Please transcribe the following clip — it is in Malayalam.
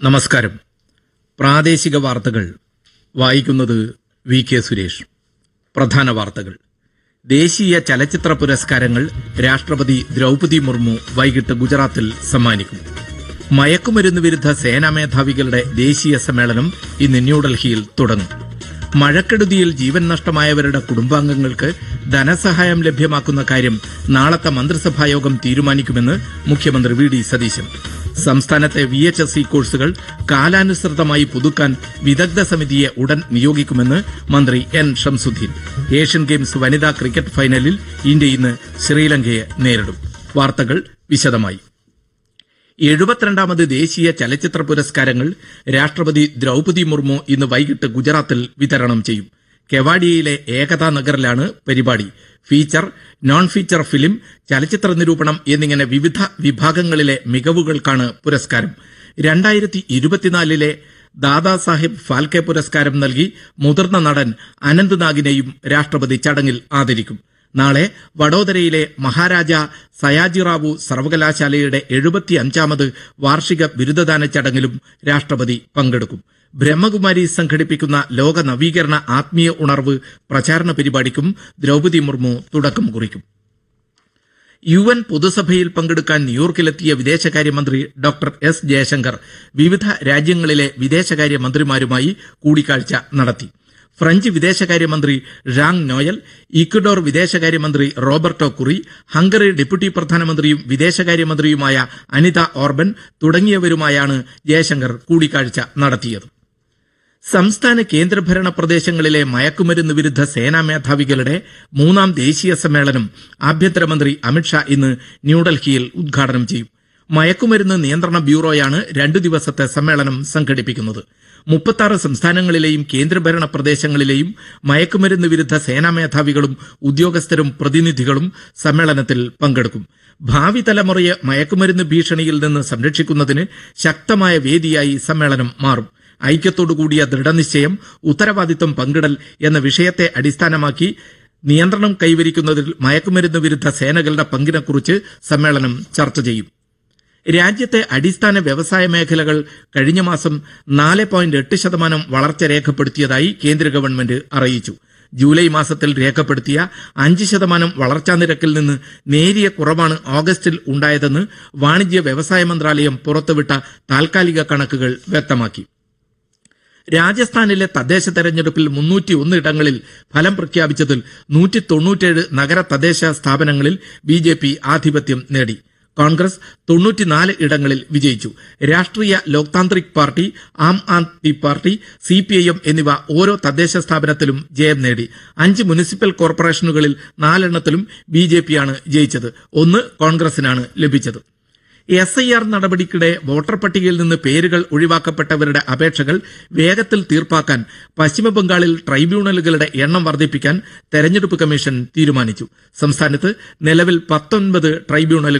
നമസ്കാരം പ്രാദേശിക വാർത്തകൾ വായിക്കുന്നത് വി കെ സുരേഷ് പ്രധാന വാർത്തകൾ ദേശീയ ചലച്ചിത്ര പുരസ്കാരങ്ങൾ രാഷ്ട്രപതി ദ്രൗപതി മുർമു വൈകിട്ട് ഗുജറാത്തിൽ സമ്മാനിക്കും മയക്കുമരുന്ന് വിരുദ്ധ സേനാ മേധാവികളുടെ ദേശീയ സമ്മേളനം ഇന്ന് ന്യൂഡൽഹിയിൽ തുടങ്ങും മഴക്കെടുതിയിൽ ജീവൻ നഷ്ടമായവരുടെ കുടുംബാംഗങ്ങൾക്ക് ധനസഹായം ലഭ്യമാക്കുന്ന കാര്യം നാളത്തെ മന്ത്രിസഭായോഗം തീരുമാനിക്കുമെന്ന് മുഖ്യമന്ത്രി വി ഡി സതീശൻ സംസ്ഥാനത്തെ വി എച്ച് എസ് സി കോഴ്സുകൾ കാലാനുസൃതമായി പുതുക്കാൻ വിദഗ്ധ സമിതിയെ ഉടൻ നിയോഗിക്കുമെന്ന് മന്ത്രി എൻ ഷംസുദ്ദീൻ ഏഷ്യൻ ഗെയിംസ് വനിതാ ക്രിക്കറ്റ് ഫൈനലിൽ ഇന്ത്യ ഇന്ന് ശ്രീലങ്കയെ നേരിടും വാർത്തകൾ വിശദമായി എഴുപത്തിരണ്ടാമത് ദേശീയ ചലച്ചിത്ര പുരസ്കാരങ്ങൾ രാഷ്ട്രപതി ദ്രൗപതി മുർമു ഇന്ന് വൈകിട്ട് ഗുജറാത്തിൽ വിതരണം ചെയ്യും കെവാഡിയയിലെ ഏകതാ നഗറിലാണ് പരിപാടി ഫീച്ചർ നോൺ ഫീച്ചർ ഫിലിം ചലച്ചിത്ര നിരൂപണം എന്നിങ്ങനെ വിവിധ വിഭാഗങ്ങളിലെ മികവുകൾക്കാണ് പുരസ്കാരം രണ്ടായിരത്തി ഇരുപത്തിനാലിലെ ദാദാസാഹിബ് ഫാൽക്കെ പുരസ്കാരം നൽകി മുതിർന്ന നടൻ അനന്ത് നാഗിനെയും രാഷ്ട്രപതി ചടങ്ങിൽ ആദരിക്കും നാളെ വഡോദരയിലെ മഹാരാജ സയാജിറാവു സർവകലാശാലയുടെ എഴുപത്തിയഞ്ചാമത് വാർഷിക ബിരുദദാന ചടങ്ങിലും രാഷ്ട്രപതി പങ്കെടുക്കും ബ്രഹ്മകുമാരി സംഘടിപ്പിക്കുന്ന ലോക നവീകരണ ആത്മീയ ഉണർവ് പ്രചാരണ പരിപാടിക്കും ദ്രൗപതി മുർമു തുടക്കം കുറിക്കും യു എൻ പൊതുസഭയിൽ പങ്കെടുക്കാൻ ന്യൂയോർക്കിലെത്തിയ വിദേശകാര്യമന്ത്രി ഡോക്ടർ എസ് ജയശങ്കർ വിവിധ രാജ്യങ്ങളിലെ വിദേശകാര്യ മന്ത്രിമാരുമായി കൂടിക്കാഴ്ച നടത്തി ഫ്രഞ്ച് വിദേശകാര്യമന്ത്രി ഴാങ് നോയൽ ഇക്വഡോർ വിദേശകാര്യമന്ത്രി റോബർട്ടോ കുറി ഹംഗറി ഡെപ്യൂട്ടി പ്രധാനമന്ത്രിയും വിദേശകാര്യമന്ത്രിയുമായ അനിത ഓർബൻ തുടങ്ങിയവരുമായാണ് ജയശങ്കർ കൂടിക്കാഴ്ച നടത്തിയത് സംസ്ഥാന കേന്ദ്രഭരണ പ്രദേശങ്ങളിലെ മയക്കുമരുന്ന് വിരുദ്ധ സേനാ മേധാവികളുടെ മൂന്നാം ദേശീയ സമ്മേളനം ആഭ്യന്തരമന്ത്രി അമിത്ഷാ ഇന്ന് ന്യൂഡൽഹിയിൽ ഉദ്ഘാടനം ചെയ്യും മയക്കുമരുന്ന് നിയന്ത്രണ ബ്യൂറോയാണ് രണ്ടു ദിവസത്തെ സമ്മേളനം സംഘടിപ്പിക്കുന്നത് മുപ്പത്താറ് സംസ്ഥാനങ്ങളിലെയും കേന്ദ്രഭരണ പ്രദേശങ്ങളിലെയും മയക്കുമരുന്ന് വിരുദ്ധ സേനാ മേധാവികളും ഉദ്യോഗസ്ഥരും പ്രതിനിധികളും സമ്മേളനത്തിൽ പങ്കെടുക്കും ഭാവി തലമുറയെ മയക്കുമരുന്ന് ഭീഷണിയിൽ നിന്ന് സംരക്ഷിക്കുന്നതിന് ശക്തമായ വേദിയായി സമ്മേളനം മാറും ഐക്യത്തോടുകൂടിയ ദൃഢനിശ്ചയം ഉത്തരവാദിത്വം പങ്കിടൽ എന്ന വിഷയത്തെ അടിസ്ഥാനമാക്കി നിയന്ത്രണം കൈവരിക്കുന്നതിൽ മയക്കുമരുന്ന് വിരുദ്ധ സേനകളുടെ പങ്കിനെക്കുറിച്ച് സമ്മേളനം ചർച്ച ചെയ്യും രാജ്യത്തെ അടിസ്ഥാന വ്യവസായ മേഖലകൾ കഴിഞ്ഞ മാസം നാല് പോയിന്റ് എട്ട് ശതമാനം വളർച്ച രേഖപ്പെടുത്തിയതായി കേന്ദ്ര ഗവൺമെന്റ് അറിയിച്ചു ജൂലൈ മാസത്തിൽ രേഖപ്പെടുത്തിയ അഞ്ച് ശതമാനം വളർച്ചാ നിരക്കിൽ നിന്ന് നേരിയ കുറവാണ് ഓഗസ്റ്റിൽ ഉണ്ടായതെന്ന് വാണിജ്യ വ്യവസായ മന്ത്രാലയം പുറത്തുവിട്ട താൽക്കാലിക കണക്കുകൾ വ്യക്തമാക്കി രാജസ്ഥാനിലെ തദ്ദേശ തെരഞ്ഞെടുപ്പിൽ മുന്നൂറ്റി ഒന്ന് ഇടങ്ങളിൽ ഫലം പ്രഖ്യാപിച്ചതിൽ നൂറ്റി തൊണ്ണൂറ്റേഴ് നഗര തദ്ദേശ സ്ഥാപനങ്ങളിൽ ബി ജെ പി ആധിപത്യം നേടി കോൺഗ്രസ് തൊണ്ണൂറ്റിനാല് ഇടങ്ങളിൽ വിജയിച്ചു Rashtriya Lok Tantrik party Aam Aadmi party C P I M എന്നിവ ഓരോ തദ്ദേശ സ്ഥാപനത്തിലും ജയം നേടി അഞ്ച് മുനിസിപ്പൽ കോർപ്പറേഷനുകളിൽ നാലെണ്ണത്തിലും ബി ജെ പിയാണ് ജയിച്ചത് ഒന്ന് കോൺഗ്രസിനാണ് ലഭിച്ചത് എസ് ഐ ആർ നടപടിക്കിടെ വോട്ടർ പട്ടികയിൽ നിന്ന് പേരുകൾ ഒഴിവാക്കപ്പെട്ടവരുടെ അപേക്ഷകൾ വേഗത്തിൽ തീർപ്പാക്കാൻ പശ്ചിമബംഗാളിൽ ട്രൈബ്യൂണലുകളുടെ എണ്ണം വർദ്ധിപ്പിക്കാൻ തെരഞ്ഞെടുപ്പ് കമ്മീഷൻ തീരുമാനിച്ചു സംസ്ഥാനത്ത് നിലവിൽ പത്തൊൻപത് ട്രൈബ്യൂണലുകൾ